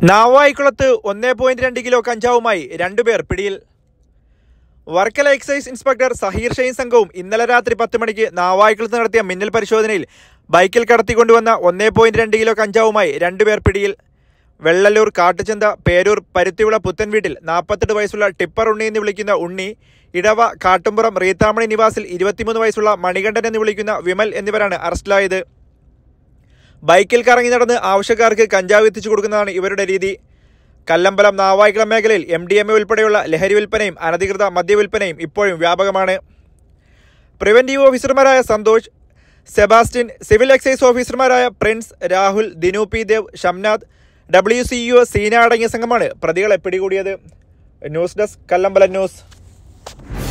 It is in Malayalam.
നാവായിക്കുളത്ത് ഒന്നേ പോയിന്റ് രണ്ട് കിലോ കഞ്ചാവുമായി രണ്ടുപേർ പിടിയിൽ വർക്കല എക്സൈസ് ഇൻസ്പെക്ടർ സഹീർ ഷെയ്ൻ സംഘവും ഇന്നലെ രാത്രി പത്ത് മണിക്ക് നാവായിക്കുളത്ത് നടത്തിയ മിന്നൽ പരിശോധനയിൽ ബൈക്കിൽ കടത്തിക്കൊണ്ടുവന്ന ഒന്നേ പോയിന്റ് രണ്ട് കിലോ കഞ്ചാവുമായി രണ്ടുപേർ പിടിയിൽ വെള്ളല്ലൂർ കാട്ടുചന്ത പേരൂർ പരുത്തിവിള പുത്തൻ വീട്ടിൽ നാൽപ്പത്തെട്ട് വയസ്സുള്ള ടിപ്പർ ഉണ്ണി എന്ന് വിളിക്കുന്ന ഉണ്ണി ഇടവ കാട്ടുംപുറം റീത്താമണി നിവാസിൽ ഇരുപത്തിമൂന്ന് വയസ്സുള്ള മണികണ്ഠൻ എന്ന് വിളിക്കുന്ന വിമൽ എന്നിവരാണ് അറസ്റ്റിലായത് ബൈക്കിൽ കറങ്ങി നടന്ന് ആവശ്യക്കാർക്ക് കഞ്ചാവ് എത്തിച്ചു കൊടുക്കുന്നതാണ് ഇവരുടെ രീതി കല്ലമ്പലം നാവായിക്കുളം മേഖലയിൽ എം ഡി എം എ ഉൾപ്പെടെയുള്ള ലഹരി വിൽപ്പനയും അനധികൃത മദ്യവിൽപ്പനയും ഇപ്പോഴും വ്യാപകമാണ് പ്രിവന്റീവ് ഓഫീസർമാരായ സന്തോഷ് സെബാസ്റ്റ്യൻ സിവിൽ എക്സൈസ് ഓഫീസർമാരായ Prince Rahul Dinu P Dev Shamnath W C U Seena അടങ്ങിയ സംഘമാണ് പ്രതികളെ പിടികൂടിയത് ന്യൂസ് ഡെസ്ക് കല്ലമ്പലം ന്യൂസ്